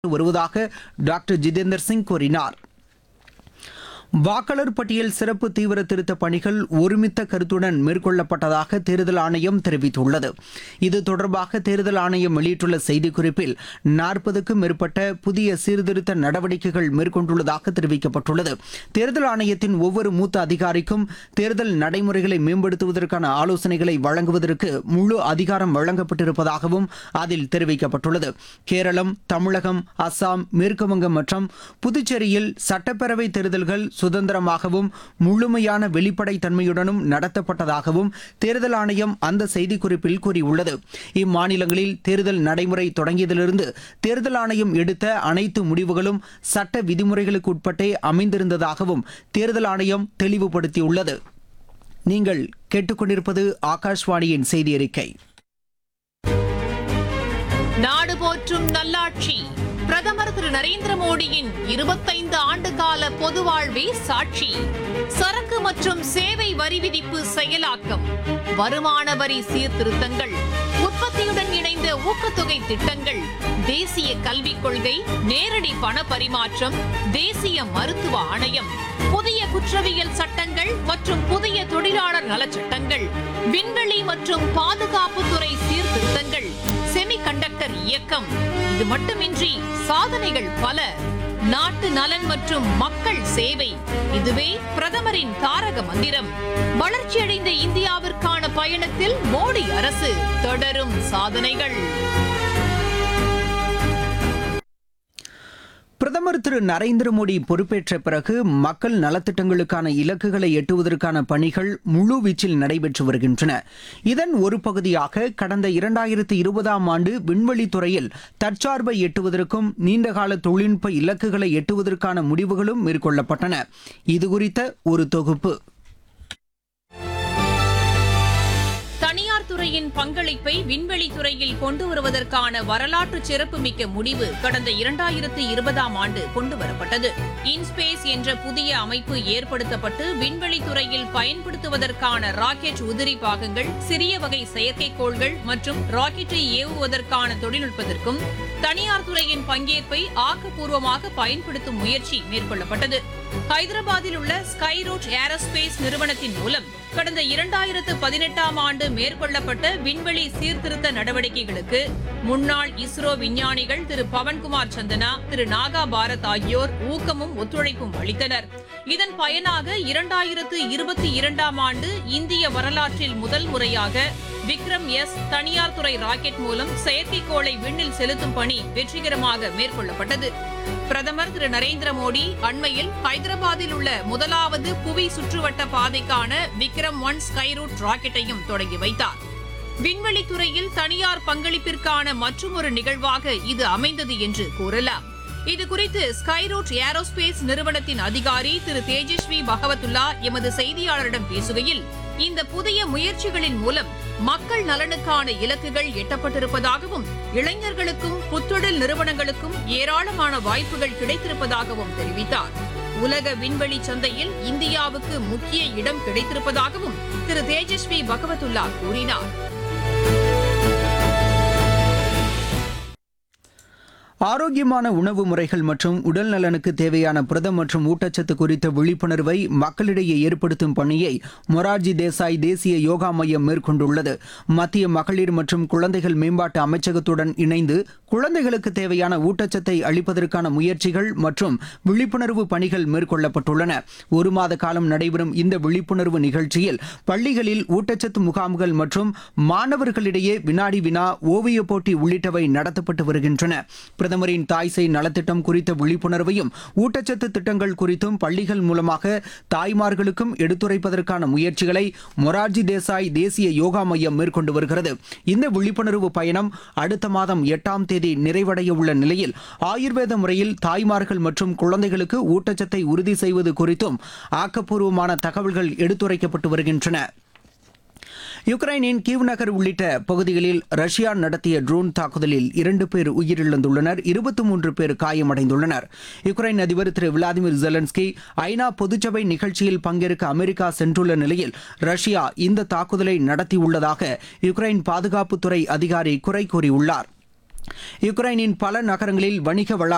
வருவதாக டாக்டர் ஜிதேந்தர் சிங் கூறினார் வாக்காளர் பட்டியல் சிறப்பு தீவிர திருத்த பணிகள் ஒருமித்த கருத்துடன் மேற்கொள்ளப்பட்டதாக தேர்தல் ஆணையம் தெரிவித்துள்ளது இது தொடர்பாக தேர்தல் ஆணையம் வெளியிட்டுள்ள செய்திக்குறிப்பில் நாற்பதுக்கும் மேற்பட்ட புதிய சீர்திருத்த நடவடிக்கைகள் மேற்கொண்டுள்ளதாக தெரிவிக்கப்பட்டுள்ளது தேர்தல் ஆணையத்தின் ஒவ்வொரு மூத்த அதிகாரிக்கும் தேர்தல் நடைமுறைகளை மேம்படுத்துவதற்கான ஆலோசனைகளை வழங்குவதற்கு முழு அதிகாரம் வழங்கப்பட்டிருப்பதாகவும் அதில் தெரிவிக்கப்பட்டுள்ளது கேரளம் தமிழகம் அஸ்ஸாம் மேற்குவங்கம் மற்றும் புதுச்சேரியில் சட்டப்பேரவை தேர்தல்கள் சுதந்திரமாகவும் முழுமையான வெளிப்படைத் தன்மையுடனும் நடத்தப்பட்டதாகவும் தேர்தல் ஆணையம் அந்த செய்திக்குறிப்பில் கூறியுள்ளது இம்மாநிலங்களில் தேர்தல் நடைமுறை தொடங்கியதிலிருந்து தேர்தல் ஆணையம் எடுத்த அனைத்து முடிவுகளும் சட்ட விதிமுறைகளுக்கு உட்பட்டே அமைந்திருந்ததாகவும் தேர்தல் ஆணையம் தெளிவுபடுத்தியுள்ளது நீங்கள் கேட்டுக்கொண்டிருப்பது ஆகாஷ்வாணியின் செய்தி அறிக்கை நாடு போற்றும் நல்லாட்சி பிரதமர் திரு நரேந்திர மோடியின் இருபத்தைந்து ஆண்டு கால பொது வாழ்வே சாட்சி சரக்கு மற்றும் சேவை வரி விதிப்பு செயலாக்கம் வருமான வரி சீர்திருத்தங்கள் உற்பத்தியுடன் இணைந்த ஊக்கத்தொகை திட்டங்கள் தேசிய கல்விக் கொள்கை நேரடி பண பரிமாற்றம் தேசிய மருத்துவ ஆணையம் புதிய குற்றவியல் சட்டங்கள் மற்றும் புதிய தொழிலாளர் நலச் சட்டங்கள் விண்வெளி மற்றும் பாதுகாப்புத்துறை சீர்திருத்தங்கள் செமிகண்டக்டர் இயக்கம் இது மட்டுமின்றி சாதனைகள் பல நாட்டு நலன் மற்றும் மக்கள் சேவை இதுவே பிரதமரின் தாரக மந்திரம் வளர்ச்சியடைந்த இந்தியாவிற்கான பயணத்தில் மோடி அரசு தொடரும் சாதனைகள் பிரதமர் திரு நரேந்திர மோடி பொறுப்பேற்ற பிறகு மக்கள் நலத்திட்டங்களுக்கான இலக்குகளை எட்டுவதற்கான பணிகள் முழுவீச்சில் நடைபெற்று வருகின்றன இதன் ஒரு பகுதியாக கடந்த இரண்டாயிரத்தி இருபதாம் ஆண்டு விண்வெளித் துறையில் தற்சார்பை எட்டுவதற்கும் நீண்டகால தொழில்நுட்ப இலக்குகளை எட்டுவதற்கான முடிவுகளும் மேற்கொள்ளப்பட்டன இதுகுறித்த ஒரு தொகுப்பு தனியார் துறையின் பங்களிப்பை விண்வெளி துறையில் கொண்டு வருவதற்கான வரலாற்று சிறப்புமிக்க முடிவு கடந்த இரண்டாயிரத்து இருபதாம் ஆண்டு கொண்டுவரப்பட்டது இன்ஸ்பேஸ் என்ற புதிய அமைப்பு ஏற்படுத்தப்பட்டு விண்வெளி துறையில் பயன்படுத்துவதற்கான ராக்கெட் உதிரி பாகங்கள் சிறிய வகை செயற்கைக்கோள்கள் மற்றும் ராக்கெட்டை ஏவுவதற்கான தொழில்நுட்பத்திற்கும் தனியார் துறையின் பங்கேற்பை ஆக்கப்பூர்வமாக பயன்படுத்தும் முயற்சி மேற்கொள்ளப்பட்டது ஹைதராபாத்தில் உள்ள ஸ்கைரூட் ஏரோஸ்பேஸ் நிறுவனத்தின் மூலம் கடந்த இரண்டாயிரத்து பதினெட்டாம் ஆண்டு மேற்கொள்ளப்பட்ட விண்வெளி சீர்திருத்த நடவடிக்கைகளுக்கு முன்னாள் இஸ்ரோ விஞ்ஞானிகள் திரு பவன்குமார் சந்தனா திரு நாகா பாரத் ஆகியோர் ஊக்கமும் ஒத்துழைப்பும் அளித்தனர் இதன் பயனாக இரண்டாயிரத்து இருபத்தி இரண்டாம் ஆண்டு இந்திய வரலாற்றில் முதல் முறையாக விக்ரம் எஸ் தனியார் துறை ராக்கெட் மூலம் செயற்கைக்கோளை விண்ணில் செலுத்தும் பணி வெற்றிகரமாக மேற்கொள்ளப்பட்டது பிரதமர் திரு நரேந்திர மோடி அண்மையில் ஹைதராபாத்தில் உள்ள முதலாவது புவி சுற்றுவட்ட பாதைக்கான விக்ரம் ஒன் ஸ்கைரூட் ராக்கெட்டையும் தொடங்கி வைத்தார் விண்வெளி துறையில் தனியார் பங்களிப்பிற்கான மற்றொரு நிகழ்வாக இது அமைந்தது என்று கூறலாம் இது குறித்து ஸ்கைரூட் ஏரோஸ்பேஸ் நிறுவனத்தின் அதிகாரி திரு தேஜஸ்வி பகவத்துல்லா எமது செய்தியாளரிடம் பேசுகையில் இந்த புதிய முயற்சிகளின் மூலம் மக்கள் நலனுக்கான இலக்குகள் எட்டப்பட்டிருப்பதாகவும் இளைஞர்களுக்கும் புத்தொழில் நிறுவனங்களுக்கும் ஏராளமான வாய்ப்புகள் கிடைத்திருப்பதாகவும் தெரிவித்தார் உலக விண்வெளி சந்தையில் இந்தியாவுக்கு முக்கிய இடம் கிடைத்திருப்பதாகவும் திரு தேஜஸ்வி பகவத்துல்லா கூறினார் ஆரோக்கியமான உணவு முறைகள் மற்றும் உடல் நலனுக்கு தேவையான புரதம் மற்றும் ஊட்டச்சத்து குறித்த விழிப்புணர்வை மக்களிடையே ஏற்படுத்தும் பணியை மொரார்ஜி தேசாய் தேசிய யோகா மையம் மேற்கொண்டுள்ளது மத்திய மகளிர் மற்றும் குழந்தைகள் மேம்பாட்டு அமைச்சகத்துடன் இணைந்து குழந்தைகளுக்கு தேவையான ஊட்டச்சத்தை அளிப்பதற்கான முயற்சிகள் மற்றும் விழிப்புணர்வு பணிகள் மேற்கொள்ளப்பட்டுள்ளன ஒரு மாத காலம் நடைபெறும் இந்த விழிப்புணர்வு நிகழ்ச்சியில் பள்ளிகளில் ஊட்டச்சத்து முகாம்கள் மற்றும் மாணவர்களிடையே வினாடி வினா ஓவியப் போட்டி உள்ளிட்டவை நடத்தப்பட்டு வருகின்றன பிரதமரின் தாய் சேய் நலத்திட்டம் குறித்த விழிப்புணர்வையும் ஊட்டச்சத்து திட்டங்கள் குறித்தும் பள்ளிகள் மூலமாக தாய்மார்களுக்கும் எடுத்துரைப்பதற்கான முயற்சிகளை மொரார்ஜி தேசாய் தேசிய யோகா மையம் மேற்கொண்டு வருகிறது இந்த விழிப்புணர்வு பயணம் அடுத்த மாதம் எட்டாம் தேதி நிறைவடைய உள்ள நிலையில் ஆயுர்வேத முறையில் தாய்மார்கள் மற்றும் குழந்தைகளுக்கு ஊட்டச்சத்தை உறுதி செய்வது குறித்தும் ஆக்கப்பூர்வமான தகவல்கள் எடுத்துரைக்கப்பட்டு வருகின்றன யுக்ரைனின் கீவ் நகர் உள்ளிட்ட பகுதிகளில் ரஷ்யா நடத்திய ட்ரோன் தாக்குதலில் இரண்டு பேர் உயிரிழந்துள்ளனர் இருபத்தி மூன்று பேர் காயமடைந்துள்ளனர் யுக்ரைன் அதிபர் திரு விளாடிமிர் ஜெலன்ஸ்கி ஐநா பொதுச்சபை நிகழ்ச்சியில் பங்கேற்க அமெரிக்கா சென்றுள்ள நிலையில் ரஷ்யா இந்த தாக்குதலை நடத்தியுள்ளதாக யுக்ரைன் பாதுகாப்புத்துறை அதிகாரி குறை கூறியுள்ளார் யுக்ரைனின் பல நகரங்களில் வணிக வளாக